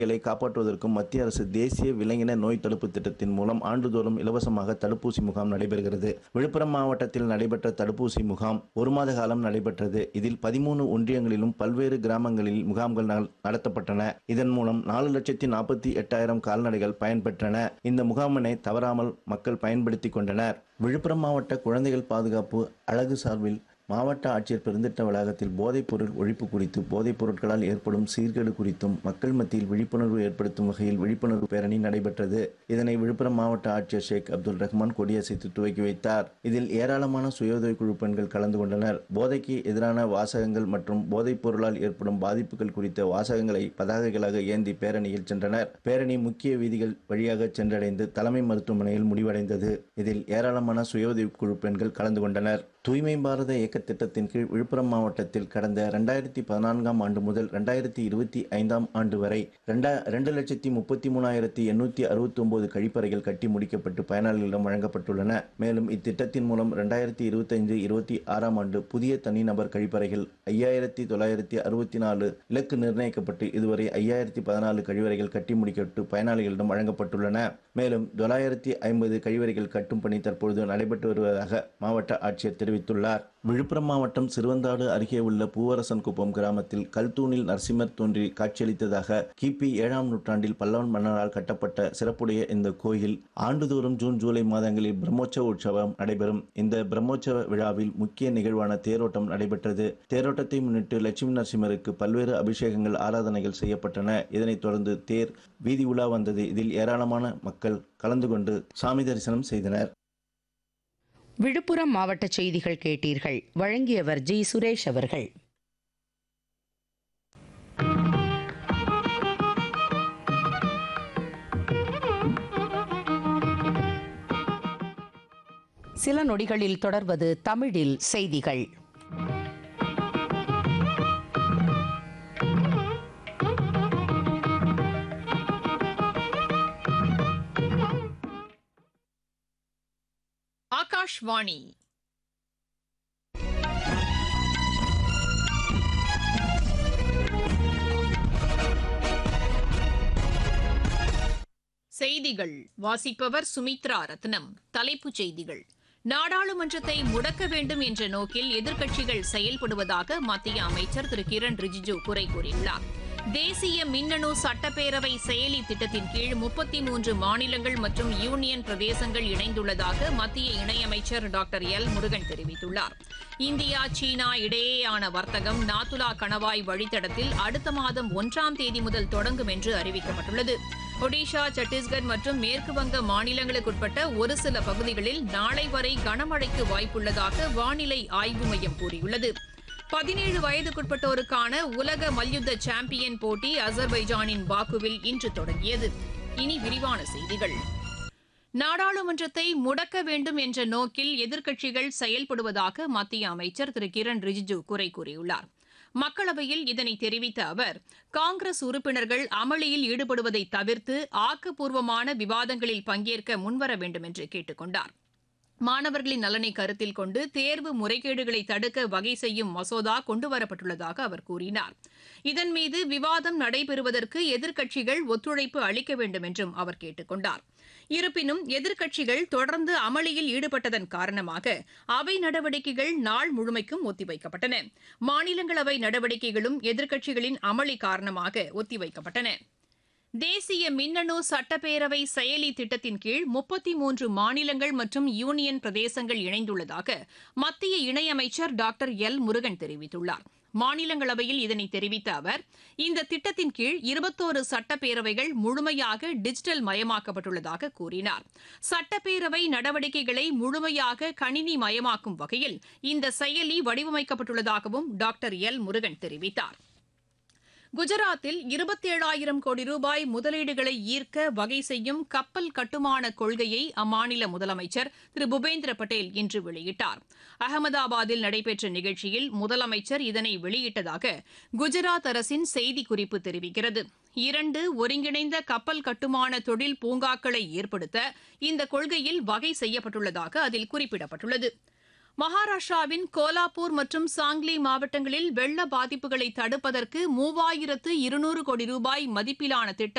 களை காப்பாற்றுவதற்கும் மத்திய அரசு தேசிய விலங்கின நோய் தடுப்பு திட்டத்தின் மூலம் ஆண்டுதோறும் இலவசமாக தடுப்பூசி முகாம் நடைபெறுகிறது விழுப்புரம் மாவட்டத்தில் நடைபெற்ற தடுப்பூசி முகாம் ஒரு மாத காலம் நடைபெற்றது இதில் பதிமூணு ஒன்றியங்களிலும் பல்வேறு கிராமங்களில் முகாம்கள் நட- நடத்தப்பட்டன இதன் மூலம் நாலு லட்சத்தி நாற்பத்தி எட்டாயிரம் கால்நடைகள் பயன்பெற்றன இந்த முகாமினை தவறாமல் மக்கள் பயன்படுத்திக் கொண்டனர் விழுப்புரம் மாவட்ட குழந்தைகள் பாதுகாப்பு அழகு சார்பில் மாவட்ட ஆட்சியர் பெருந்திட்ட வளாகத்தில் போதைப்பொருள் ஒழிப்பு குறித்து போதைப் பொருட்களால் ஏற்படும் சீர்கேடு குறித்தும் மக்கள் மத்தியில் விழிப்புணர்வு ஏற்படுத்தும் வகையில் விழிப்புணர்வு பேரணி நடைபெற்றது இதனை விழுப்புரம் மாவட்ட ஆட்சியர் ஷேக் அப்துல் ரஹ்மான் கொடியசைத்து துவக்கி வைத்தார் இதில் ஏராளமான சுயோதவி குழு பெண்கள் கலந்து கொண்டனர் போதைக்கு எதிரான வாசகங்கள் மற்றும் போதைப் பொருளால் ஏற்படும் பாதிப்புகள் குறித்த வாசகங்களை பதாகைகளாக ஏந்தி பேரணியில் சென்றனர் பேரணி முக்கிய வீதிகள் வழியாக சென்றடைந்து தலைமை மருத்துவமனையில் முடிவடைந்தது இதில் ஏராளமான சுயோதவி குழு பெண்கள் கலந்து கொண்டனர் தூய்மை பாரத இயக்க திட்டத்தின் கீழ் விழுப்புரம் மாவட்டத்தில் கடந்த ரெண்டாயிரத்தி பதினான்காம் ஆண்டு முதல் ரெண்டாயிரத்தி இருபத்தி ஐந்தாம் ஆண்டு வரை ரெண்டா ரெண்டு லட்சத்தி முப்பத்தி மூணாயிரத்தி எண்ணூற்றி அறுபத்தி ஒன்பது கழிப்பறைகள் கட்டி முடிக்கப்பட்டு பயனாளிகளிடம் வழங்கப்பட்டுள்ளன மேலும் இத்திட்டத்தின் மூலம் ரெண்டாயிரத்தி இருபத்தைந்து இருபத்தி ஆறாம் ஆண்டு புதிய தனிநபர் கழிப்பறைகள் ஐயாயிரத்தி தொள்ளாயிரத்தி அறுபத்தி நாலு இலக்கு நிர்ணயிக்கப்பட்டு இதுவரை ஐயாயிரத்தி பதினாலு கழிவறைகள் கட்டி முடிக்கப்பட்டு பயனாளிகளிடம் வழங்கப்பட்டுள்ளன மேலும் தொள்ளாயிரத்தி ஐம்பது கழிவறைகள் கட்டும் பணி தற்பொழுது நடைபெற்று வருவதாக மாவட்ட ஆட்சியர் தெரிவித்துள்ளார் விழுப்புரம் மாவட்டம் சிறுவந்தாடு அருகே உள்ள பூவரசன் குப்பம் கிராமத்தில் கல்தூணில் நரசிம்மர் தோன்றி காட்சியளித்ததாக கிபி ஏழாம் நூற்றாண்டில் பல்லவன் மன்னரால் கட்டப்பட்ட சிறப்புடைய இந்த கோயில் ஆண்டுதோறும் ஜூன் ஜூலை மாதங்களில் பிரம்மோற்சவ உற்சவம் நடைபெறும் இந்த பிரம்மோற்சவ விழாவில் முக்கிய நிகழ்வான தேரோட்டம் நடைபெற்றது தேரோட்டத்தை முன்னிட்டு லட்சுமி நரசிம்மருக்கு பல்வேறு அபிஷேகங்கள் ஆராதனைகள் செய்யப்பட்டன இதனைத் தொடர்ந்து தேர் வீதி உலா வந்தது இதில் ஏராளமான மக்கள் கலந்து கொண்டு சாமி தரிசனம் செய்தனர் விழுப்புரம் மாவட்ட செய்திகள் கேட்டீர்கள் வழங்கியவர் ஜி சுரேஷ் அவர்கள் சில நொடிகளில் தொடர்வது தமிழில் செய்திகள் ஆகாஷ்வாணி செய்திகள் வாசிப்பவர் சுமித்ரா ரத்னம் தலைப்புச் செய்திகள் நாடாளுமன்றத்தை முடக்க வேண்டும் என்ற நோக்கில் எதிர்க்கட்சிகள் செயல்படுவதாக மத்திய அமைச்சர் திரு கிரண் ரிஜிஜு குறை கூறியுள்ளார் தேசிய மின்னணு சட்டப்பேரவை செயலி திட்டத்தின் கீழ் முப்பத்தி மூன்று மாநிலங்கள் மற்றும் யூனியன் பிரதேசங்கள் இணைந்துள்ளதாக மத்திய இணையமைச்சர் டாக்டர் எல் முருகன் தெரிவித்துள்ளார் இந்தியா சீனா இடையேயான வர்த்தகம் நாத்துலா கணவாய் வழித்தடத்தில் அடுத்த மாதம் ஒன்றாம் தேதி முதல் தொடங்கும் என்று அறிவிக்கப்பட்டுள்ளது ஒடிஷா சத்தீஸ்கர் மற்றும் மேற்கு வங்க மாநிலங்களுக்குட்பட்ட ஒரு சில பகுதிகளில் நாளை வரை கனமழைக்கு வாய்ப்புள்ளதாக வானிலை ஆய்வு மையம் கூறியுள்ளது பதினேழு வயதுக்குட்பட்டோருக்கான உலக மல்யுத்த சாம்பியன் போட்டி அசர்பைஜானின் பாக்குவில் இன்று தொடங்கியது இனி விரிவான செய்திகள் நாடாளுமன்றத்தை முடக்க வேண்டும் என்ற நோக்கில் எதிர்க்கட்சிகள் செயல்படுவதாக மத்திய அமைச்சர் திரு கிரண் ரிஜிஜு குறை கூறியுள்ளார் மக்களவையில் இதனை தெரிவித்த அவர் காங்கிரஸ் உறுப்பினர்கள் அமளியில் ஈடுபடுவதை தவிர்த்து ஆக்கப்பூர்வமான விவாதங்களில் பங்கேற்க முன்வர வேண்டும் என்று கேட்டுக் கொண்டார் மாணவர்களின் நலனை கருத்தில் கொண்டு தேர்வு முறைகேடுகளை தடுக்க வகை செய்யும் மசோதா கொண்டுவரப்பட்டுள்ளதாக அவர் கூறினார் இதன் மீது விவாதம் நடைபெறுவதற்கு எதிர்க்கட்சிகள் ஒத்துழைப்பு அளிக்க வேண்டும் என்றும் அவர் கேட்டுக் கொண்டார் இருப்பினும் எதிர்க்கட்சிகள் தொடர்ந்து அமளியில் ஈடுபட்டதன் காரணமாக அவை நடவடிக்கைகள் நாள் முழுமைக்கும் ஒத்திவைக்கப்பட்டன மாநிலங்களவை நடவடிக்கைகளும் எதிர்க்கட்சிகளின் அமளி காரணமாக ஒத்திவைக்கப்பட்டன தேசிய மின்னணு சட்டப்பேரவை செயலி திட்டத்தின் கீழ் முப்பத்தி மூன்று மாநிலங்கள் மற்றும் யூனியன் பிரதேசங்கள் இணைந்துள்ளதாக மத்திய இணையமைச்சர் டாக்டர் எல் முருகன் தெரிவித்துள்ளார் மாநிலங்களவையில் இதனை தெரிவித்த அவர் இந்த திட்டத்தின் கீழ் இருபத்தோரு சட்டப்பேரவைகள் முழுமையாக டிஜிட்டல் மயமாக்கப்பட்டுள்ளதாக கூறினார் சட்டப்பேரவை நடவடிக்கைகளை முழுமையாக கணினி மயமாக்கும் வகையில் இந்த செயலி வடிவமைக்கப்பட்டுள்ளதாகவும் டாக்டர் எல் முருகன் தெரிவித்தார் குஜராத்தில் இருபத்தேழாயிரம் கோடி ரூபாய் முதலீடுகளை ஈர்க்க வகை செய்யும் கப்பல் கட்டுமான கொள்கையை அம்மாநில முதலமைச்சர் திரு பூபேந்திர பட்டேல் இன்று வெளியிட்டார் அகமதாபாத்தில் நடைபெற்ற நிகழ்ச்சியில் முதலமைச்சர் இதனை வெளியிட்டதாக குஜராத் அரசின் செய்திக்குறிப்பு தெரிவிக்கிறது இரண்டு ஒருங்கிணைந்த கப்பல் கட்டுமான தொழில் பூங்காக்களை ஏற்படுத்த இந்த கொள்கையில் வகை செய்யப்பட்டுள்ளதாக அதில் குறிப்பிடப்பட்டுள்ளது மகாராஷ்டிராவின் கோலாப்பூர் மற்றும் சாங்லி மாவட்டங்களில் வெள்ள பாதிப்புகளை தடுப்பதற்கு மூவாயிரத்து இருநூறு கோடி ரூபாய் மதிப்பிலான திட்டம்